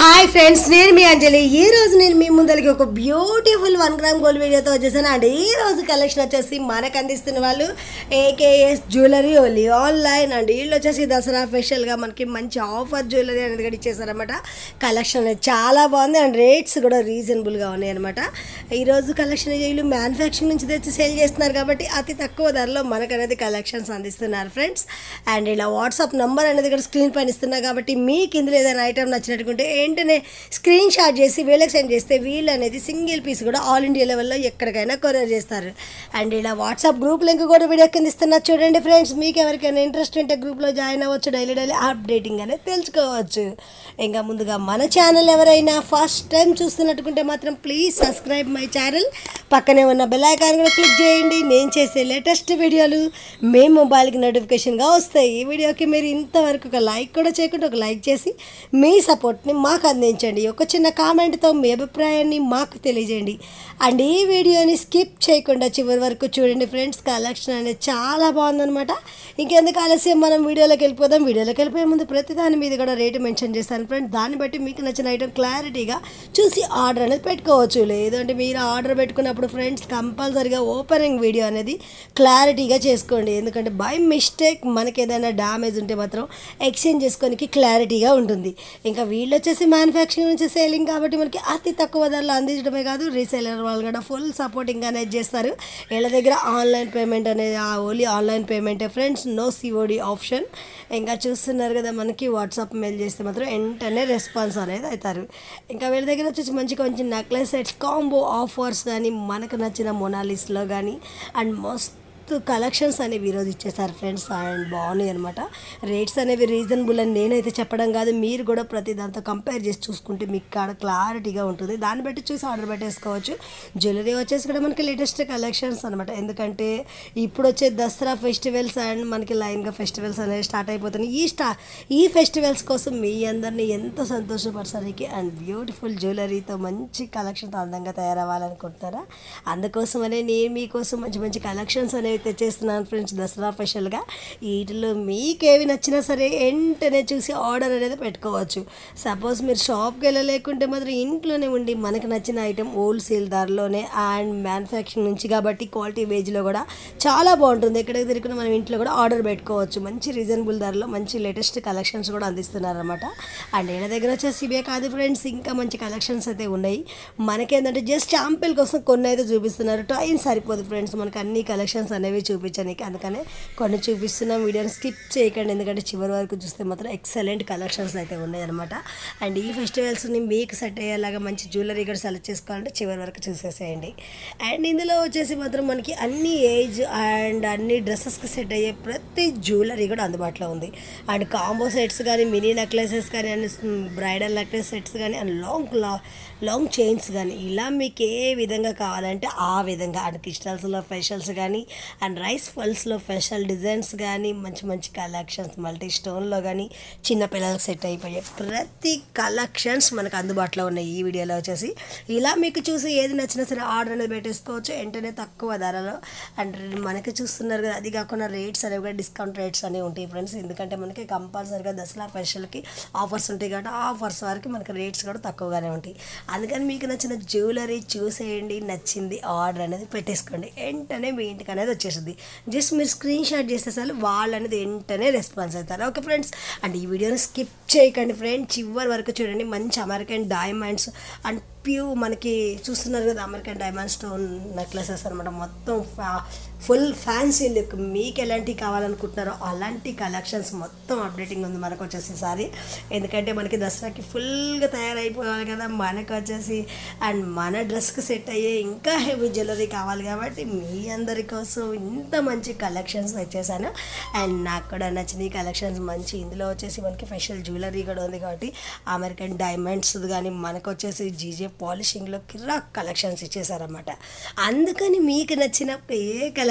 hi friends నేను మీ అంజలి ఈ రోజు నేను మీ ముందరికి ఒక బ్యూటిఫుల్ వన్ గ్రామ్ గోల్డ్ వీడియోతో వచ్చేసాను అండి ఈ రోజు కలెక్షన్ వచ్చేసి మనకు అందిస్తున్న వాళ్ళు ఏకేఎస్ జ్యువెలరీ ఓన్లీ ఆన్లైన్ అండి వీళ్ళు వచ్చేసి దసరా స్పెషల్గా మనకి మంచి ఆఫర్ జ్యువెలరీ అనేది కూడా ఇచ్చేసారనమాట కలెక్షన్ అనేది చాలా బాగుంది అండ్ రేట్స్ కూడా రీజనబుల్గా ఉన్నాయి అనమాట ఈరోజు కలెక్షన్ వీళ్ళు మ్యానుఫ్యాక్చరింగ్ నుంచి తెచ్చి సేల్ చేస్తున్నారు కాబట్టి అతి తక్కువ ధరలో మనకు అనేది కలెక్షన్స్ అందిస్తున్నారు ఫ్రెండ్స్ అండ్ ఇలా వాట్సాప్ నంబర్ అనేది కూడా స్క్రీన్ పైన ఇస్తున్నా కాబట్టి మీకు ఇందులో ఏదైనా ఐటమ్ నచ్చినట్టుకుంటే వెంటనే స్క్రీన్ షాట్ చేసి వీళ్ళకి సెండ్ చేస్తే వీళ్ళు అనేది సింగిల్ పీస్ కూడా ఆల్ ఇండియా లెవెల్లో ఎక్కడికైనా కొరియర్ చేస్తారు అండ్ ఇలా వాట్సాప్ గ్రూప్ లింక్ కూడా వీడియో కింద ఇస్తున్నా చూడండి ఫ్రెండ్స్ మీకు ఎవరికైనా ఇంట్రెస్ట్ ఉంటే గ్రూప్లో జాయిన్ అవ్వచ్చు డైలీ డైలీ అప్డేటింగ్ అనేది తెలుసుకోవచ్చు ఇంకా ముందుగా మన ఛానల్ ఎవరైనా ఫస్ట్ టైం చూస్తున్నట్టుకుంటే మాత్రం ప్లీజ్ సబ్స్క్రైబ్ మై ఛానల్ పక్కనే ఉన్న బెల్ ఐకాన్ కూడా క్లిక్ చేయండి నేను చేసే లేటెస్ట్ వీడియోలు మీ మొబైల్కి నోటిఫికేషన్గా వస్తాయి ఈ వీడియోకి మీరు ఇంతవరకు ఒక లైక్ కూడా చేయకుండా ఒక లైక్ చేసి మీ సపోర్ట్ని మాకు అందించండి ఒక చిన్న కామెంట్తో మీ అభిప్రాయాన్ని మాకు తెలియజేయండి అండ్ ఈ వీడియోని స్కిప్ చేయకుండా చివరి వరకు చూడండి ఫ్రెండ్స్ కలెక్షన్ అనేది చాలా బాగుందనమాట ఇంకెందుకు ఆలస్యం మనం వీడియోలోకి వెళ్ళిపోదాం వీడియోలోకి వెళ్ళిపోయే ముందు ప్రతి దాని మీద కూడా రేటు మెన్షన్ చేస్తాను ఫ్రెండ్స్ దాన్ని బట్టి మీకు నచ్చిన ఐటమ్ క్లారిటీగా చూసి ఆర్డర్ అనేది పెట్టుకోవచ్చు లేదు అంటే మీరు ఆర్డర్ పెట్టుకున్నప్పుడు ఫ్రెండ్స్ కంపల్సరీగా ఓపెనింగ్ వీడియో అనేది క్లారిటీగా చేసుకోండి ఎందుకంటే బై మిస్టేక్ మనకి ఏదైనా డ్యామేజ్ ఉంటే మాత్రం ఎక్స్చేంజ్ చేసుకోనికి క్లారిటీగా ఉంటుంది ఇంకా వీళ్ళు వచ్చేసి మ్యానుఫ్యాక్చరింగ్ నుంచి సేలింగ్ కాబట్టి మనకి అతి తక్కువ ధరలో అందించడమే కాదు రీసేలర్ వాళ్ళు కూడా ఫుల్ సపోర్టింగ్ అనేది చేస్తారు వీళ్ళ దగ్గర ఆన్లైన్ పేమెంట్ అనేది ఓన్లీ ఆన్లైన్ పేమెంటే ఫ్రెండ్స్ నో సిఓడి ఆప్షన్ ఇంకా చూస్తున్నారు కదా మనకి వాట్సాప్ మెయిల్ చేస్తే మాత్రం వెంటనే రెస్పాన్స్ అనేది అవుతారు ఇంకా వీళ్ళ దగ్గర వచ్చేసి మంచి కొంచెం నెక్లెస్ సెట్స్ కాంబో ఆఫర్స్ కానీ మనకు నచ్చిన మొనాలిస్లో కానీ అండ్ మస్తు కలెక్షన్స్ అనేవి ఈరోజు ఇచ్చేసారు ఫ్రెండ్స్ అండ్ బాగున్నాయి అనమాట రేట్స్ అనేవి రీజనబుల్ అని నేనైతే చెప్పడం కాదు మీరు కూడా ప్రతి దాంతో కంపేర్ చేసి చూసుకుంటే మీకు కాడ క్లారిటీగా ఉంటుంది దాన్ని బట్టి చూసి ఆర్డర్ పెట్టేసుకోవచ్చు జ్యువెలరీ వచ్చేసి కూడా మనకి లేటెస్ట్ కలెక్షన్స్ అనమాట ఎందుకంటే ఇప్పుడు వచ్చే దసరా ఫెస్టివల్స్ అండ్ మనకి లైన్గా ఫెస్టివల్స్ అనేవి స్టార్ట్ అయిపోతున్నాయి ఈ స్టా ఈ ఫెస్టివల్స్ కోసం మీ అందరినీ ఎంత సంతోషపరచడానికి అండ్ బ్యూటిఫుల్ జ్యువెలరీతో మంచి కలెక్షన్తో అందంగా తయారవ్వాలనుకుంటున్నారా అందుకోసమనే నేను మీకోసం మంచి మంచి కలెక్షన్స్ అనేవి తెచ్చేస్తున్నాను ఫ్రెండ్స్ దసరా స్పెషల్గా వీటిలో మీకేవి నచ్చినా సరే వెంటనే చూసి ఆర్డర్ అనేది పెట్టుకోవచ్చు సపోజ్ మీరు షాప్కి వెళ్ళలేకుంటే మాత్రం ఇంట్లోనే ఉండి మనకు నచ్చిన ఐటెం హోల్సేల్ ధరలోనే అండ్ మ్యానుఫ్యాక్చరింగ్ నుంచి కాబట్టి క్వాలిటీ వేజ్లో కూడా చాలా బాగుంటుంది ఎక్కడికి తిరుగుతున్నా మనం ఇంట్లో కూడా ఆర్డర్ పెట్టుకోవచ్చు మంచి రీజనబుల్ ధరలో మంచి లేటెస్ట్ కలెక్షన్స్ కూడా అందిస్తున్నారు అనమాట అండ్ ఈయన దగ్గర వచ్చేసి ఇవే కాదు ఫ్రెండ్స్ ఇంకా మంచి కలెక్షన్స్ అయితే ఉన్నాయి మనకేంటంటే జస్ట్ శాంపిల్ కోసం కొన్ని అయితే చూపిస్తున్నారు టైం సరిపోదు ఫ్రెండ్స్ మనకి అన్ని కలెక్షన్స్ అనేవి చూపించడానికి అందుకనే కొన్ని చూపిస్తున్నాం వీడియోని స్కిప్ చేయకండి ఎందుకంటే చివరి వరకు చూస్తే మాత్రం ఎక్సలెంట్ కలెక్షన్స్ అయితే ఉన్నాయన్నమాట అండ్ ఈ ఫెస్టివల్స్ని మీకు సెట్ అయ్యేలాగా మంచి జ్యువెలరీ కూడా సెలెక్ట్ చేసుకోవాలంటే చివరి వరకు చూసేసేయండి అండ్ ఇందులో వచ్చేసి మాత్రం మనకి అన్ని ఏజ్ అండ్ అన్ని డ్రెస్సెస్కి సెట్ అయ్యే ప్రతి జ్యువెలరీ కూడా అందుబాటులో ఉంది అండ్ కాంబో సెట్స్ కానీ మినీ నెక్లెసెస్ కానీ అండ్ బ్రైడల్ నెక్లెస్ సెట్స్ కానీ అండ్ లాంగ్ లాంగ్ చైన్స్ కానీ ఇలా మీకు ఏ విధంగా కావాలంటే ఆ విధంగా అండ్ క్రిస్టల్స్లో ఫెషల్స్ కానీ అండ్ రైస్ ఫల్స్లో ఫెషల్ డిజైన్స్ కానీ మంచి మంచి కలెక్షన్స్ మల్టీ స్టోన్లో కానీ చిన్నపిల్లలకు సెట్ అయిపోయే ప్రతి కలెక్షన్స్ మనకు అందుబాటులో ఉన్నాయి ఈ వీడియోలో వచ్చేసి ఇలా మీకు చూసి ఏది నచ్చినా సరే ఆర్డర్ అనేది పెట్టేసుకోవచ్చు వెంటనే తక్కువ ధరలో అండ్ మనకి చూస్తున్నారు కదా అది కాకుండా రేట్స్ అనేవి కూడా డిస్కౌంట్ రేట్స్ అనేవి ఉంటాయి ఫ్రెండ్స్ ఎందుకంటే మనకి కంపల్సరీగా దసరా స్పెషల్కి ఆఫర్స్ ఉంటాయి కాబట్టి ఆ ఆఫర్స్ వరకు మనకి రేట్స్ కూడా తక్కువగానే ఉంటాయి అందుకని మీకు నచ్చిన జ్యువెలరీ చూసేయండి నచ్చింది ఆర్డర్ అనేది పెట్టేసుకోండి వెంటనే మీ ఇంటికి అనేది వచ్చేసింది జస్ట్ మీరు స్క్రీన్ షాట్ చేస్తే చాలు వాళ్ళు అనేది వెంటనే రెస్పాన్స్ అవుతారు ఓకే ఫ్రెండ్స్ అండ్ ఈ వీడియోని స్కిప్ చేయకండి ఫ్రెండ్స్ చివరి వరకు చూడండి మంచి అమెరికన్ డైమండ్స్ అండ్ ప్యూ మనకి చూస్తున్నారు కదా అమెరికన్ డైమండ్ స్టోన్ నెక్లెసెస్ అనమాట మొత్తం ఫుల్ ఫ్యాన్సీ లుక్ మీకు ఎలాంటివి కావాలనుకుంటున్నారో అలాంటి కలెక్షన్స్ మొత్తం అప్డేటింగ్ ఉంది మనకు వచ్చేసి ఈసారి ఎందుకంటే మనకి దసరాకి ఫుల్గా తయారైపోవాలి కదా మనకు వచ్చేసి అండ్ మన డ్రెస్కి సెట్ అయ్యే ఇంకా హెవీ జ్యువెలరీ కావాలి కాబట్టి మీ అందరి కోసం ఇంత మంచి కలెక్షన్స్ తెచ్చేసాను అండ్ నాకు కూడా నచ్చిన ఈ కలెక్షన్స్ మంచి ఇందులో వచ్చేసి మనకి స్పెషల్ జ్యువెలరీ కూడా ఉంది కాబట్టి అమెరికన్ డైమండ్స్ కానీ మనకు వచ్చేసి జీజే పాలిషింగ్లో కిరాక్ కలెక్షన్స్ ఇచ్చేసారన్నమాట అందుకని మీకు నచ్చిన ఏ కలెక్షన్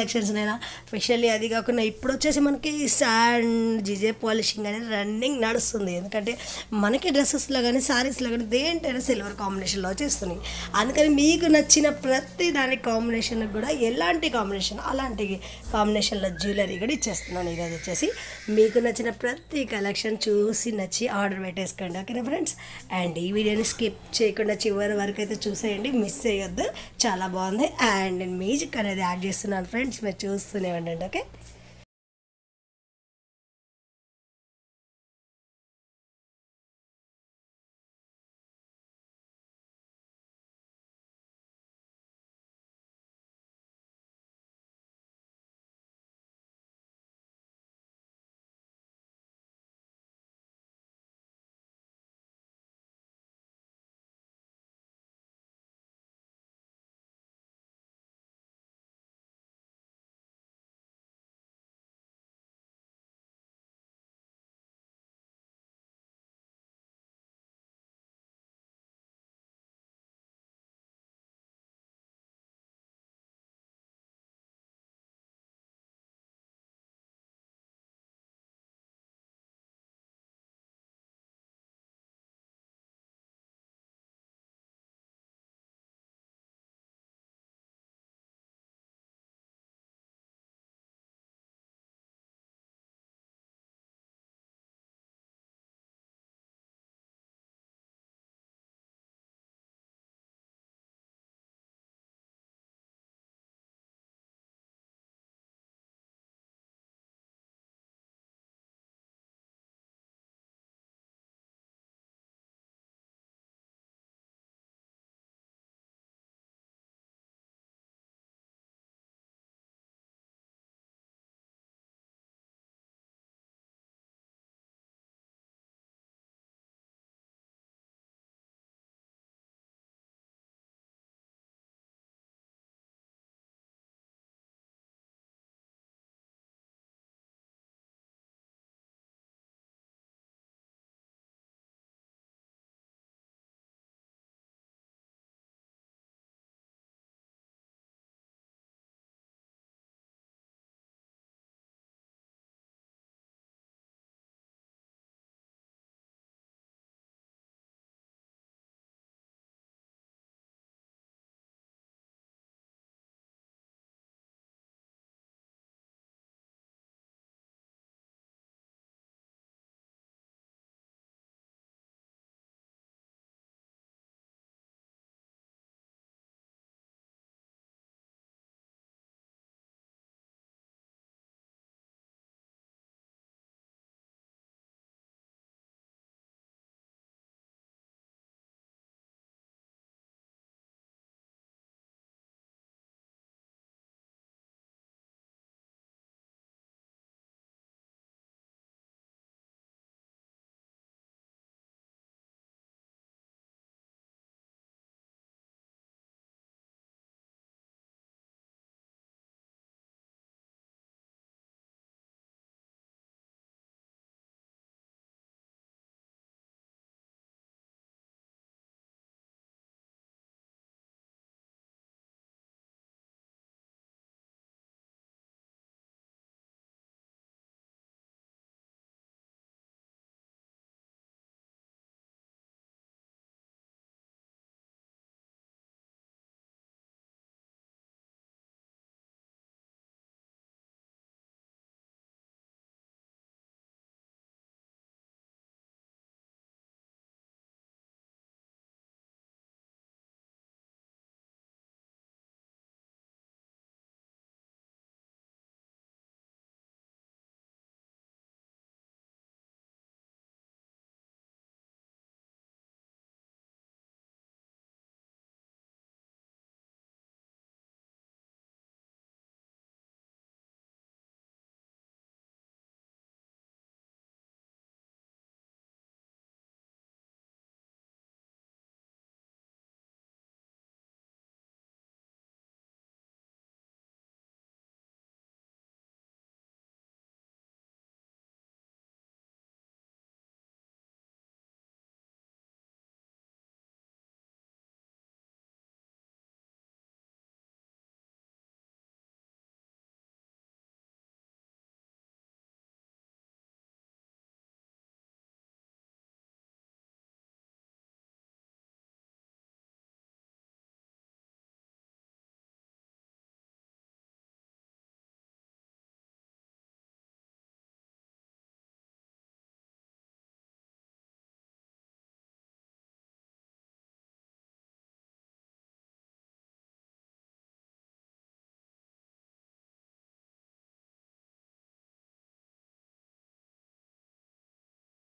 కలెక్షన్స్ అయినా స్పెషల్లీ అది కాకుండా ఇప్పుడు వచ్చేసి మనకి శాండ్ జిజే పాలిషింగ్ అనేది రన్నింగ్ నడుస్తుంది ఎందుకంటే మనకి డ్రెస్సెస్లో కానీ శారీస్లో కానీ దేంటైనా సిల్వర్ కాంబినేషన్లో వచ్చేస్తున్నాయి అందుకని మీకు నచ్చిన ప్రతి దాని కాంబినేషన్ కూడా ఎలాంటి కాంబినేషన్ అలాంటి కాంబినేషన్లో జ్యువెలరీ కూడా ఇచ్చేస్తున్నాను ఈరోజు వచ్చేసి మీకు నచ్చిన ప్రతి కలెక్షన్ చూసి నచ్చి ఆర్డర్ పెట్టేసుకోండి ఓకేనా ఫ్రెండ్స్ అండ్ ఈ వీడియోని స్కిప్ చేయకుండా చివరి వరకు అయితే చూసేయండి మిస్ చేయొద్దు చాలా బాగుంది అండ్ నేను మ్యూజిక్ అనేది యాడ్ చేస్తున్నాను ఫ్రెండ్స్ మీరు చూస్తూనే ఉండండి ఓకే